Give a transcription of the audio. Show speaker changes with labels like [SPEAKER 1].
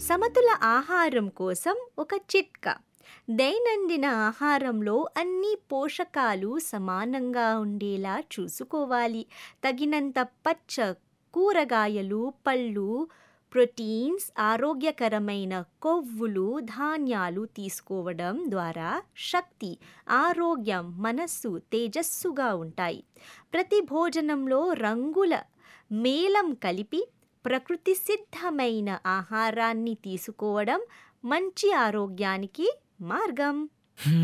[SPEAKER 1] సమతుల ఆహారం కోసం ఒక చిట్కా దైనందిన ఆహారంలో అన్ని పోషకాలు సమానంగా ఉండేలా చూసుకోవాలి తగినంత పచ్చ కూరగాయలు పళ్ళు ప్రోటీన్స్ ఆరోగ్యకరమైన కొవ్వులు ధాన్యాలు తీసుకోవడం ద్వారా శక్తి ఆరోగ్యం మనస్సు తేజస్సుగా ఉంటాయి ప్రతి భోజనంలో రంగుల మేళం కలిపి ప్రకృతి సిద్ధమైన ఆహారాన్ని తీసుకోవడం మంచి ఆరోగ్యానికి మార్గం